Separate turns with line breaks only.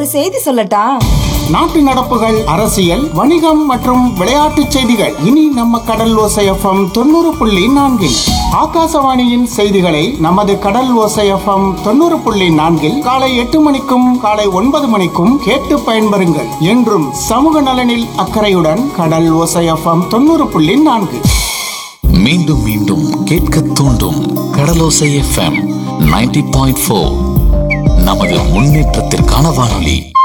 செய்தி சொல்லட்டா
நாட்டு நடப்புகள் அரசியல் வணிகம் மற்றும் விளையாட்டுச் செய்திகள் இனி நம்ம கடல் ஓசை எஃப்எம் தொண்ணூறு புள்ளி நான்கில் ஆகாசவாணியின் செய்திகளை நமது கடல் ஓசை எஃப்எம் தொண்ணூறு புள்ளி நான்கில் காலை எட்டு மணிக்கும் காலை ஒன்பது மணிக்கும் கேட்டு பயன்பெறுங்கள் என்றும் சமூக நலனில் அக்கறையுடன் கடல் ஓசை எஃப்எம் தொண்ணூறு புள்ளி நான்கு
மீண்டும் மீண்டும் கேட்க தூண்டும் Kadalosai FM ninety point four நமது முன்னேற்றத்திற்கான வானொலி